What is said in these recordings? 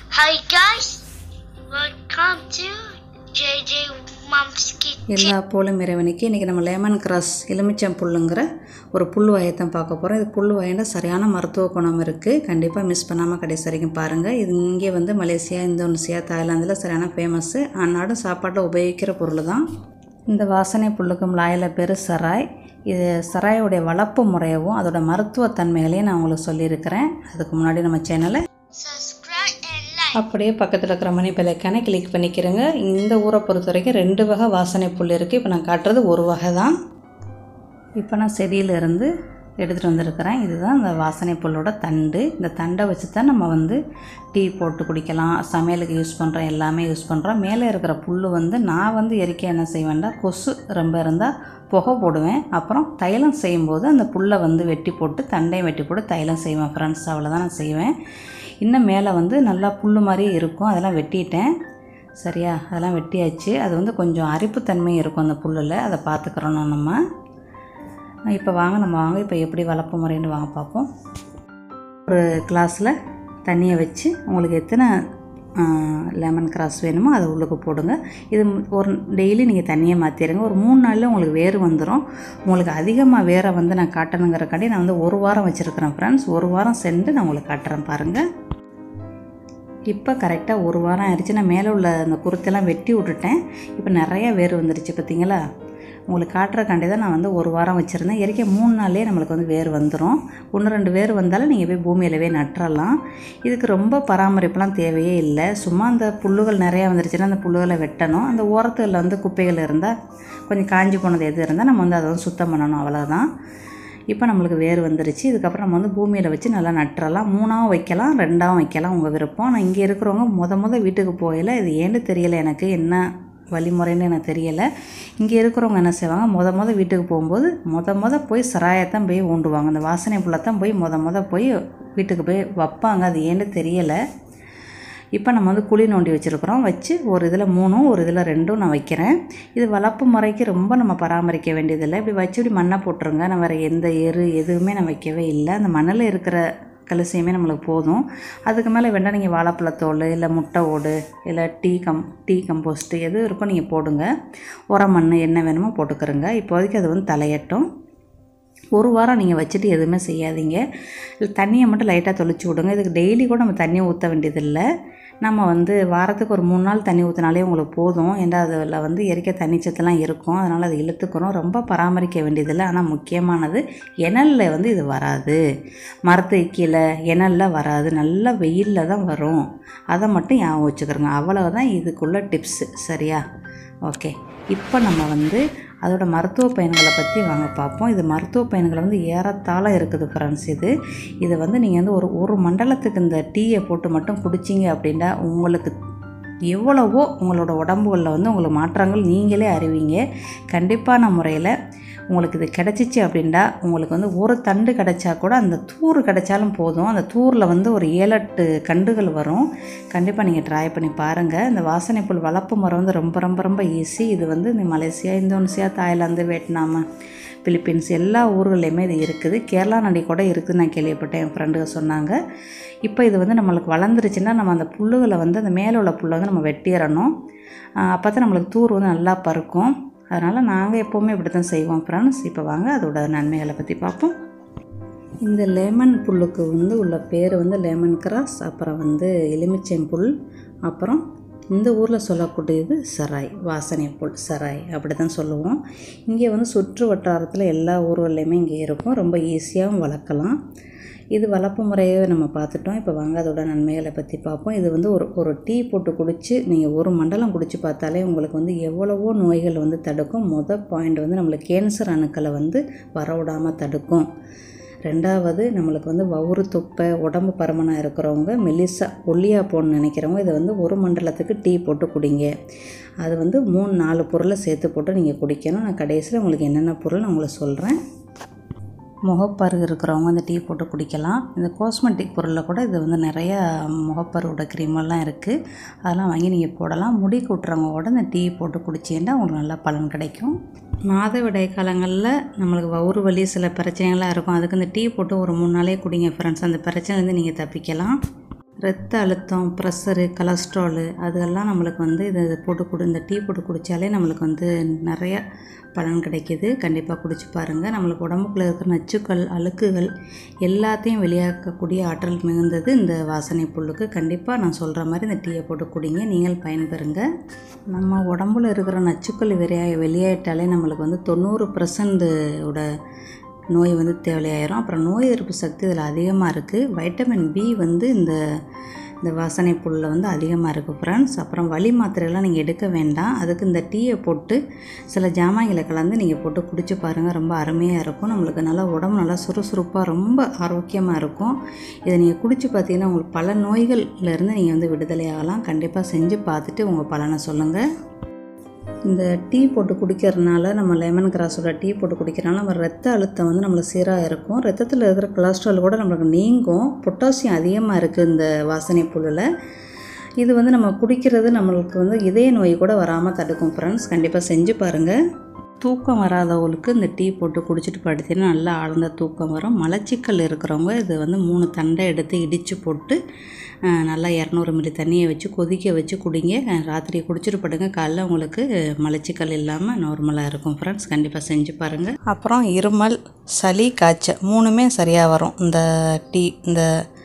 Hi guys, welcome to JJ Mom's Kitchen. எல்லா போலும் இறைவனுக்கு இன்றைக்கி நம்ம லெமன் கிராஸ் எலுமிச்சம் புல்லுங்கிற ஒரு புல் வகையத்தான் பார்க்க போகிறோம் இது புல் வகையில் சரியான மருத்துவ குணம் இருக்குது கண்டிப்பாக மிஸ் பண்ணாமல் கடைசி வரைக்கும் பாருங்கள் இது இங்கே வந்து மலேசியா இந்தோனேசியா தாய்லாந்தில் சரியான ஃபேமஸ்ஸு அந்நாடும் சாப்பாட்டில் உபயோகிக்கிற பொருள் தான் இந்த வாசனை புல்லுக்கும் லாயில் பேர் சராய் இது சராயோடைய வளர்ப்பு முறையவும் அதோட மருத்துவ தன்மைகளையும் நான் உங்களுக்கு சொல்லியிருக்கிறேன் அதுக்கு முன்னாடி நம்ம சேனலை Subscribe and like. அப்படியே பக்கத்தில் இருக்கிற மணி பெல்லைக்கான கிளிக் பண்ணிக்கிறேங்க இந்த ஊரை பொறுத்த வரைக்கும் ரெண்டு வகை வாசனை புல் இருக்குது இப்போ நான் காட்டுறது ஒரு வகை தான் இப்போ நான் செடியிலேருந்து எடுத்துகிட்டு வந்திருக்கிறேன் இதுதான் இந்த வாசனை புல்லோட தண்டு இந்த தண்டை வச்சு தான் நம்ம வந்து டீ போட்டு குடிக்கலாம் சமையலுக்கு யூஸ் பண்ணுறோம் எல்லாமே யூஸ் பண்ணுறோம் மேலே இருக்கிற புல் வந்து நான் வந்து எரிக்க என்ன செய்வேன்டா கொசு ரொம்ப இருந்தால் புகை போடுவேன் அப்புறம் தைலம் செய்யும்போது அந்த புல்லை வந்து வெட்டி போட்டு தண்டையும் வெட்டி போட்டு தைலம் செய்வேன் ஃப்ரெண்ட்ஸ் அவ்வளோதான் நான் செய்வேன் இன்னும் மேலே வந்து நல்லா புல் மாதிரியே இருக்கும் அதெல்லாம் வெட்டிட்டேன் சரியா அதெல்லாம் வெட்டியாச்சு அது வந்து கொஞ்சம் அரிப்புத்தன்மை இருக்கும் அந்த புல்லில் அதை பார்த்துக்கிறோம் நம்ம இப்போ வாங்க நம்ம வாங்க இப்போ எப்படி வளர்ப்பு முறைன்னு வாங்க பார்ப்போம் ஒரு கிளாஸில் தண்ணியை வச்சு உங்களுக்கு எத்தனை லெமன் கிராஸ் வேணுமோ அதை உள்ளுக்கு போடுங்க இது ஒரு டெய்லி நீங்கள் தண்ணியை மாற்றிடுங்க ஒரு மூணு நாளில் உங்களுக்கு வேர் வந்துடும் உங்களுக்கு அதிகமாக வேரை வந்து நான் காட்டணுங்கிறக்காண்டி நான் வந்து ஒரு வாரம் வச்சுருக்கிறேன் ஃப்ரெண்ட்ஸ் ஒரு வாரம் சென்று நான் உங்களுக்கு காட்டுறேன் பாருங்கள் இப்போ கரெக்டாக ஒரு வாரம் ஆயிடுச்சு நான் மேலே உள்ள அந்த குருத்தெல்லாம் வெட்டி விட்டுட்டேன் இப்போ நிறைய வேர் வந்துருச்சு பார்த்தீங்களா உங்களுக்கு காட்டுறக்காண்டி தான் நான் வந்து ஒரு வாரம் வச்சுருந்தேன் இறக்கிய மூணு நாள்லேயே நம்மளுக்கு வந்து வேர் வந்துடும் ஒன்று ரெண்டு வேர் வந்தாலும் நீங்கள் போய் பூமியிலவே நட்டுறலாம் இதுக்கு ரொம்ப பராமரிப்புலாம் தேவையே இல்லை சும்மா அந்த புல்லுகள் நிறையா வந்துருச்சுன்னா அந்த புல்லுகளை வெட்டணும் அந்த ஓரத்தில் வந்து குப்பைகள் இருந்தால் கொஞ்சம் காஞ்சி போனது எது இருந்தால் நம்ம வந்து அதை வந்து சுத்தம் பண்ணணும் அவ்வளோதான் இப்போ நம்மளுக்கு வேர் வந்துருச்சு இதுக்கப்புறம் நம்ம வந்து பூமியில் வச்சு நல்லா நட்டுறலாம் மூணாவும் வைக்கலாம் ரெண்டாவும் வைக்கலாம் உங்கள் விருப்பம் ஆனால் இங்கே இருக்கிறவங்க முத முத வீட்டுக்கு போகல இது ஏன்னு தெரியலை எனக்கு என்ன வழிமுறைன்னு எனக்கு தெரியலை இங்கே இருக்கிறவங்க என்ன செய்வாங்க முத முத வீட்டுக்கு போகும்போது முத முத போய் சராயத்தான் போய் ஊண்டுவாங்க அந்த வாசனை புள்ளத்தான் போய் முத முத போய் வீட்டுக்கு போய் வைப்பாங்க அது ஏன்னு தெரியலை இப்போ நம்ம வந்து குழி நோண்டி வச்சுருக்குறோம் வச்சு ஒரு இதில் மூணும் ஒரு இதில் ரெண்டும் நான் வைக்கிறேன் இது வளர்ப்பு முறைக்கு ரொம்ப நம்ம பராமரிக்க வேண்டியதில்லை இப்படி வச்சு இப்படி மண்ணை போட்டுருங்க நான் வேறு எந்த எரு எதுவுமே நான் வைக்கவே இல்லை அந்த மண்ணில் இருக்கிற கலசியமே நம்மளுக்கு போதும் அதுக்கு மேலே வேண்டாம் நீங்கள் வாழைப்பழத்தோல் இல்லை முட்டை ஓடு இல்லை டீ கம் டீ கம்போஸ்ட்டு எது இருக்கோ நீங்கள் போடுங்க உரம் மண் என்ன வேணுமோ போட்டுக்கிறோங்க இப்போதைக்கு அது வந்து தலையட்டும் ஒரு வாரம் நீங்கள் வச்சுட்டு எதுவுமே செய்யாதீங்க இல்லை தண்ணியை மட்டும் லைட்டாக தொளிச்சு விடுங்க இதுக்கு டெய்லி கூட நம்ம தண்ணி ஊற்ற வேண்டியதில்லை நம்ம வந்து வாரத்துக்கு ஒரு மூணு நாள் தண்ணி ஊற்றினாலே உங்களுக்கு போதும் ஏன்னா அதில் வந்து இயற்கை தண்ணிச்சத்துலாம் இருக்கும் அதனால் அது இழுத்துக்கிறோம் ரொம்ப பராமரிக்க வேண்டியதில்லை ஆனால் முக்கியமானது இணலில் வந்து இது வராது மரத்து கீழே இணலில் வராது நல்லா வெயிலில் தான் வரும் அதை மட்டும் ஞாபகம் வச்சுக்கிறோங்க அவ்வளவுதான் இதுக்குள்ள டிப்ஸு சரியா ஓகே இப்போ நம்ம வந்து அதோட மருத்துவ பயன்களை பற்றி வாங்க பார்ப்போம் இது மருத்துவ பயன்களை வந்து ஏறத்தாழ இருக்குது ஃப்ரெண்ட்ஸ் இது இதை வந்து நீங்கள் வந்து ஒரு ஒரு மண்டலத்துக்கு இந்த டீயை போட்டு மட்டும் குடிச்சிங்க அப்படின்னா உங்களுக்கு எவ்வளவோ உங்களோட உடம்புகளில் வந்து உங்களுக்கு மாற்றங்கள் நீங்களே அறிவீங்க கண்டிப்பான முறையில் உங்களுக்கு இது கிடச்சிச்சு அப்படின்னா உங்களுக்கு வந்து ஒரு தண்டு கிடச்சா கூட அந்த தூர் கிடைச்சாலும் போதும் அந்த தூரில் வந்து ஒரு ஏழெட்டு கண்டுகள் வரும் கண்டிப்பாக நீங்கள் ட்ரை பண்ணி பாருங்கள் இந்த வாசனை புல் வளர்ப்பு முறை வந்து ரொம்ப ரொம்ப ரொம்ப ஈஸி இது வந்து இந்த Malaysia Indonesia Thailand Vietnam Philippines எல்லா ஊர்கள்லையுமே இது இருக்குது கேரளா நடி கூட இருக்குதுன்னு நான் கேள்விப்பட்டேன் என் ஃப்ரெண்டுங்க சொன்னாங்க இப்போ இது வந்து நம்மளுக்கு வளர்ந்துருச்சுன்னா நம்ம அந்த புல்லுகளை வந்து அந்த மேலே உள்ள புல்லை வந்து நம்ம வெட்டிடணும் அப்போ தான் நம்மளுக்கு தூர் வந்து நல்லா பறக்கும் அதனால் நாங்கள் எப்போவுமே இப்படி தான் செய்வோம் ஃப்ரெண்ட்ஸ் இப்போ வாங்க அதோட நன்மைகளை பற்றி பார்ப்போம் இந்த லெமன் புல்லுக்கு வந்து உள்ள பேர் வந்து லெமன் கிராஸ் அப்புறம் வந்து எலுமிச்சம் புல் அப்புறம் இந்த ஊரில் சொல்லக்கூடியது சராய் வாசனை புல் சராய் அப்படி தான் சொல்லுவோம் இங்கே வந்து சுற்று வட்டாரத்தில் எல்லா ஊர்கள்லையுமே இங்கே இருக்கும் ரொம்ப ஈஸியாகவும் வளர்க்கலாம் இது வளர்ப்பு முறையை நம்ம பார்த்துட்டோம் இப்போ வாங்க அதோட நன்மைகளை பற்றி பார்ப்போம் இது வந்து ஒரு ஒரு டீ போட்டு குடித்து நீங்கள் ஒரு மண்டலம் குடித்து பார்த்தாலே உங்களுக்கு வந்து எவ்வளவோ நோய்கள் வந்து தடுக்கும் மொதல் பாயிண்ட் வந்து நம்மளுக்கு கேன்சர் அணுக்களை வந்து வரவிடாமல் தடுக்கும் ரெண்டாவது நம்மளுக்கு வந்து வவுறு தொப்பை உடம்பு பருமனாக இருக்கிறவங்க மெலிசா ஒல்லியாக போகணும்னு நினைக்கிறவங்க இதை வந்து ஒரு மண்டலத்துக்கு டீ போட்டு குடிங்க அது வந்து மூணு நாலு பொருளை சேர்த்து போட்டு நீங்கள் குடிக்கணும் நான் கடைசியில் உங்களுக்கு என்னென்ன பொருள் நான் உங்களுக்கு சொல்கிறேன் முகப்பரு இருக்கிறவங்க இந்த டீ போட்டு குடிக்கலாம் இந்த காஸ்மெட்டிக் பொருளில் கூட இது வந்து நிறைய முகப்பருவோட க்ரீமெல்லாம் இருக்குது அதெல்லாம் வாங்கி நீங்கள் போடலாம் முடி கொட்டுறவங்க கூட இந்த டீ போட்டு குடிச்சிங்கன்னா உங்களுக்கு நல்லா பலன் கிடைக்கும் மாதவிடாய் காலங்களில் நம்மளுக்கு வவுறு வலி சில பிரச்சனைகள்லாம் இருக்கும் அதுக்கு இந்த டீ போட்டு ஒரு மூணு நாளே குடிங்க ஃப்ரெண்ட்ஸ் அந்த பிரச்சனைலேருந்து நீங்கள் தப்பிக்கலாம் ரத்த அழுத்தம் ப்ரெஷரு கொலஸ்ட்ராலு அதெல்லாம் நம்மளுக்கு வந்து இது போட்டு குடி இந்த டீ போட்டு குடித்தாலே நம்மளுக்கு வந்து நிறைய பலன் கிடைக்கிது கண்டிப்பாக குடிச்சு பாருங்கள் நம்மளுக்கு உடம்புக்குள்ளே இருக்கிற நச்சுக்கள் அழுக்குகள் எல்லாத்தையும் வெளியாக்கக்கூடிய ஆற்றல் மிகுந்தது இந்த வாசனை புல்லுக்கு கண்டிப்பாக நான் சொல்கிற மாதிரி இந்த டீயை போட்டு குடிங்க நீங்கள் பயன்பெறுங்க நம்ம உடம்புல இருக்கிற நச்சுக்கள் வெளியா வெளியாயிட்டாலே நம்மளுக்கு வந்து தொண்ணூறு உட நோய் வந்து தேவையாயிரும் அப்புறம் நோய் எதிர்ப்பு சக்தி இதில் அதிகமாக இருக்குது வைட்டமின் பி வந்து இந்த இந்த வாசனை புல்லில் வந்து அதிகமாக இருக்குது ஃப்ரெண்ட்ஸ் அப்புறம் வலி மாத்திரையெல்லாம் நீங்கள் எடுக்க வேண்டாம் அதுக்கு இந்த டீயை போட்டு சில ஜாமான்களை கலந்து நீங்கள் போட்டு குடிச்சு பாருங்கள் ரொம்ப அருமையாக இருக்கும் நம்மளுக்கு நல்லா உடம்பு நல்லா சுறுசுறுப்பாக ரொம்ப ஆரோக்கியமாக இருக்கும் இதை நீங்கள் குடிச்சு பார்த்தீங்கன்னா உங்களுக்கு பல நோய்கள்லேருந்து நீங்கள் வந்து விடுதலை ஆகலாம் கண்டிப்பாக செஞ்சு பார்த்துட்டு உங்கள் பலனை சொல்லுங்கள் இந்த டீ போட்டு குடிக்கிறதுனால நம்ம லெமன் கிராஸோட டீ போட்டு குடிக்கிறனால நம்ம ரத்த அழுத்தம் வந்து நம்மளுக்கு சீராக இருக்கும் ரத்தத்தில் இருக்கிற கொலஸ்ட்ரால் கூட நம்மளுக்கு நீங்கும் பொட்டாசியம் அதிகமாக இருக்குது இந்த வாசனை புல்லில் இது வந்து நம்ம குடிக்கிறது நம்மளுக்கு வந்து இதய நோய் கூட வராமல் தடுக்கும் ஃப்ரெண்ட்ஸ் கண்டிப்பாக செஞ்சு பாருங்கள் தூக்கம் வராதவங்களுக்கு இந்த டீ போட்டு குடிச்சிட்டு படுத்தீங்கன்னா நல்லா ஆழ்ந்த தூக்கம் வரும் மலச்சிக்கல் இருக்கிறவங்க இது வந்து மூணு தண்டை எடுத்து இடித்து போட்டு அஹ், நல்லா இரநூறு மில்லி தண்ணியை வச்சு கொதிக்க வச்சு குடிங்க அஹ், ராத்திரி குடிச்சிட்டு படுங்க காலைல உங்களுக்கு மலச்சிக்கல் இல்லாமல் நார்மலாக இருக்கும் ஃப்ரெண்ட்ஸ் கண்டிப்பாக செஞ்சு பாருங்கள் அப்புறம் இருமல் சளி காய்ச்சல் மூணுமே சரியாக வரும் இந்த டீ இந்த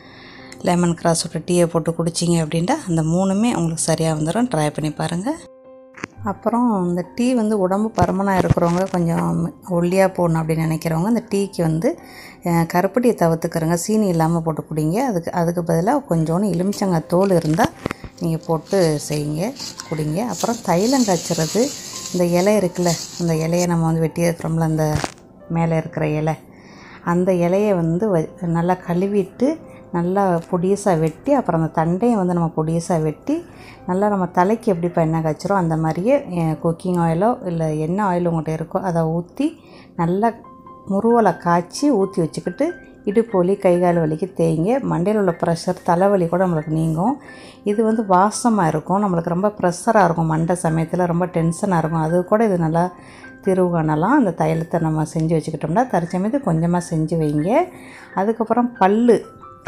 லெமன் கிராஸோட டீயை போட்டு குடிச்சிங்க அப்படின்ட்டா அந்த மூணுமே உங்களுக்கு சரியாக வந்துடும் ட்ரை பண்ணி பாருங்கள் அப்புறம் இந்த டீ வந்து உடம்பு பருமனாக இருக்கிறவங்க கொஞ்சம் ஒல்லியாக போடணும் அப்படின்னு நினைக்கிறவங்க இந்த டீக்கு வந்து அஹ், கருப்பட்டியை தவிர்த்துக்கிறங்க சீனி இல்லாமல் போட்டு குடிங்க அதுக்கு அதுக்கு பதிலாக கொஞ்சோண்டு எலுமிச்சங்காய் தோல் இருந்தால் நீங்கள் போட்டு செய்யுங்க குடிங்க அப்புறம் தைலம் காய்ச்சறது இந்த இலை இருக்குல்ல அந்த இலையை நம்ம வந்து வெட்டி இருக்கிறோம்ல அந்த மேலே இருக்கிற இலை அந்த இலையை வந்து வ- நல்லா கழுவிட்டு நல்லா பொடியசாக வெட்டி அப்புறம் அந்த தண்டையை வந்து நம்ம பொடியசாக வெட்டி நல்லா நம்ம தலைக்கு எப்படி இப்போ எண்ணெய் காய்ச்சிரும் அந்த மாதிரியே குக்கிங் ஆயிலோ இல்லை என்ன ஆயில் உங்கள்கிட்ட இருக்கோ அதை ஊற்றி நல்லா முருவலை காய்ச்சி ஊற்றி வச்சுக்கிட்டு இடுப்பு வலி கை கால் வலிக்கு தேய்ங்க மண்டையில் உள்ள ப்ரெஷர் தலைவலி கூட நம்மளுக்கு நீங்கும் இது வந்து வாசமாக இருக்கும் நம்மளுக்கு ரொம்ப ப்ரெஷராக இருக்கும் மண்டை சமயத்தில் ரொம்ப டென்ஷனாக இருக்கும் அது கூட இது நல்லா தீர்வு காணலாம் அந்த தைலத்தை நம்ம செஞ்சு வச்சுக்கிட்டோம்னா தற்சமயத்து கொஞ்சமாக செஞ்சு வைங்க அதுக்கப்புறம் பல்லு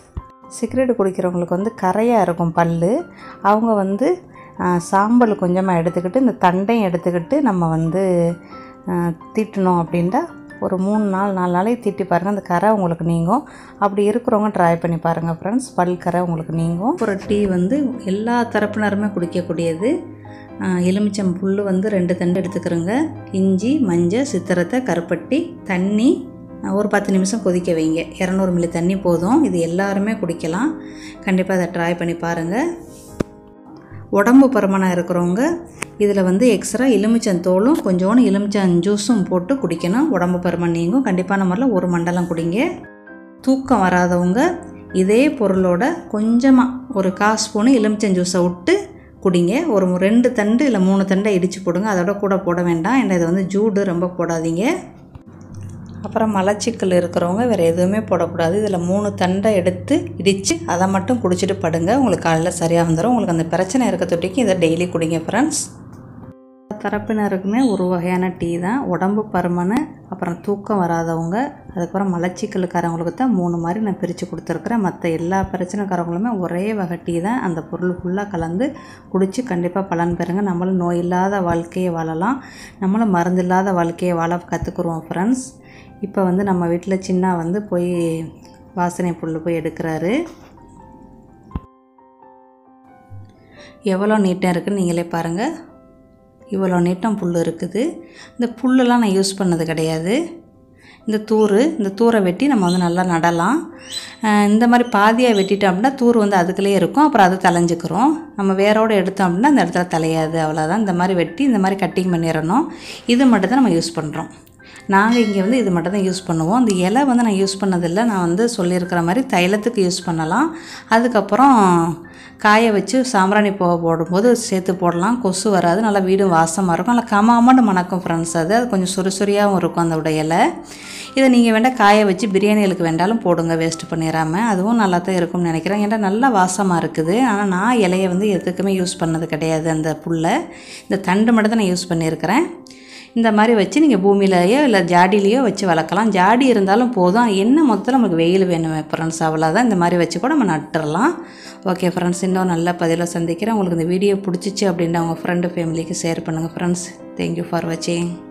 சிகரெட் குடிக்கிறவங்களுக்கு வந்து கரையாக இருக்கும் பல்லு அவங்க வந்து ஆ, சாம்பல் கொஞ்சமாக எடுத்துக்கிட்டு இந்த தண்டையும் எடுத்துக்கிட்டு நம்ம வந்து ஆ, தீட்டணும் அப்படின்ட்டா ஒரு மூணு நாள் நாலு நாளைக்கு தீட்டி பாருங்கள் அந்த கரை உங்களுக்கு நீங்கும் அப்படி இருக்கிறவங்க ட்ரை பண்ணி பாருங்கள் ஃப்ரெண்ட்ஸ் பல் கரை உங்களுக்கு நீங்கும் ஒரு டீ வந்து எல்லா தரப்பினருமே குடிக்கக்கூடியது ஆ, எலுமிச்சம் புல் வந்து ரெண்டு தண்டு எடுத்துக்கிறோங்க இஞ்சி மஞ்சள் சித்திரத்தை கருப்பட்டி தண்ணி ஆ, ஒரு பத்து நிமிஷம் கொதிக்க வைங்க இரநூறு மில்லி தண்ணி போதும் இது எல்லாருமே குடிக்கலாம் கண்டிப்பாக அதை ட்ரை பண்ணி பாருங்கள் உடம்பு பருமனாக இருக்கிறவங்க இதில் வந்து எக்ஸ்ட்ரா எலுமிச்சம் தோலும் கொஞ்சோண்டு எலுமிச்சம் ஜூஸும் போட்டு குடிக்கணும் உடம்பு பருமன் நீங்கும் கண்டிப்பான முறையில் ஒரு மண்டலம் குடிங்க தூக்கம் வராதவங்க இதே பொருளோட கொஞ்சமாக ஒரு கால் ஸ்பூனு எலுமிச்சம் ஜூஸை விட்டு குடிங்க ஒரு ரெண்டு தண்டு இல்லை மூணு தண்டை இடித்து போடுங்க அதோட கூட போட வேண்டாம் ஏன்னா இது வந்து ஜூடு ரொம்ப போடாதீங்க அப்புறம் மலச்சிக்கல் இருக்கிறவங்க வேறு எதுவுமே போடக்கூடாது இதில் மூணு தண்டை எடுத்து இடித்து அதை மட்டும் குடிச்சிட்டு படுங்க உங்களுக்கு காலையில் சரியாக வந்துடும் உங்களுக்கு அந்த பிரச்சனை இருக்க தொட்டிக்கு இதை டெய்லி குடிங்க ஃப்ரெண்ட்ஸ் தரப்பினருக்குமே ஒரு வகையான டீ தான் உடம்பு பருமனை அப்புறம் தூக்கம் வராதவங்க அதுக்கப்புறம் மலச்சிக்கலுக்காரவங்களுக்கு தான் மூணு மாதிரி நான் பிரித்து கொடுத்துருக்குறேன் மற்ற எல்லா பிரச்சனைக்காரவங்களுமே ஒரே வகை டீ தான் அந்த பொருள் ஃபுல்லாக கலந்து குடித்து கண்டிப்பாக பலன் பெறுங்க நம்மளும் நோய் இல்லாத வாழ்க்கையை வாழலாம் நம்மளும் மருந்து இல்லாத வாழ்க்கையை வாழ கற்றுக்குருவோம் ஃப்ரெண்ட்ஸ் இப்போ வந்து நம்ம வீட்டில் சின்ன வந்து போய் வாசனை புல் போய் எடுக்கிறாரு எவ்வளோ நீட்டாக இருக்குன்னு நீங்களே பாருங்கள் இவ்வளோ நீட்டம் புல் இருக்குது இந்த புல்லெல்லாம் நான் யூஸ் பண்ணது கிடையாது இந்த தூர் இந்த தூரை வெட்டி நம்ம வந்து நல்லா நடலாம் அஹ் இந்த மாதிரி பாதியாக வெட்டிட்டோம் அப்படின்னா தூர் வந்து அதுக்குள்ளேயே இருக்கும் அப்புறம் அது தலைஞ்சுக்கிறோம் நம்ம வேரோட எடுத்தோம் அப்படின்னா அந்த இடத்துல தலையாது அவ்வளோதான் இந்த மாதிரி வெட்டி இந்த மாதிரி கட்டிங் பண்ணிடணும் இது மட்டும் தான் நம்ம யூஸ் பண்ணுறோம் நாங்கள் இங்கே வந்து இது மட்டும் தான் யூஸ் பண்ணுவோம் அந்த இலை வந்து நான் யூஸ் பண்ணதில்லை நான் வந்து சொல்லியிருக்கிற மாதிரி தைலத்துக்கு யூஸ் பண்ணலாம் அதுக்கப்புறம் காய வச்சு சாம்பிராணி போக போடும்போது சேர்த்து போடலாம் கொசு வராது நல்லா வீடும் வாசமாக இருக்கும் நல்லா கமாமன்னு மணக்கும் ஃப்ரெண்ட்ஸ் அது அது கொஞ்சம் சுறுசுறியாகவும் இருக்கும் அதோட இலை இதை நீங்கள் வேண்டாம் காய வச்சு பிரியாணிகளுக்கு வேண்டாலும் போடுங்க வேஸ்ட் பண்ணிடாமல் அதுவும் நல்லா தான் இருக்கும்னு நினைக்கிறேன் ஏன்னா நல்லா வாசமாக இருக்குது ஆனால் நான் இலையை வந்து எதுக்குமே யூஸ் பண்ணது கிடையாது அந்த புல்லை இந்த தண்டு மட்டும் தான் நான் யூஸ் பண்ணியிருக்கிறேன் இந்த மாதிரி வச்சு நீங்கள் பூமியிலையோ இல்லை ஜாடிலேயோ வச்சு வளர்க்கலாம் ஜாடி இருந்தாலும் போதும் என்ன மொத்தத்தில் நமக்கு வெயில் வேணும் ஃப்ரெண்ட்ஸ் அவ்வளோதான் இந்த மாதிரி வச்சு கூட நம்ம நட்டுறலாம் ஓகே ஃப்ரெண்ட்ஸ் இன்னும் நல்ல பதிவில் சந்திக்கிறேன் உங்களுக்கு இந்த வீடியோ பிடிச்சிச்சு அப்படின்னா உங்கள் ஃப்ரெண்டு ஃபேமிலிக்கு ஷேர் பண்ணுங்கள் ஃப்ரெண்ட்ஸ் தேங்க்யூ ஃபார் வாட்சிங்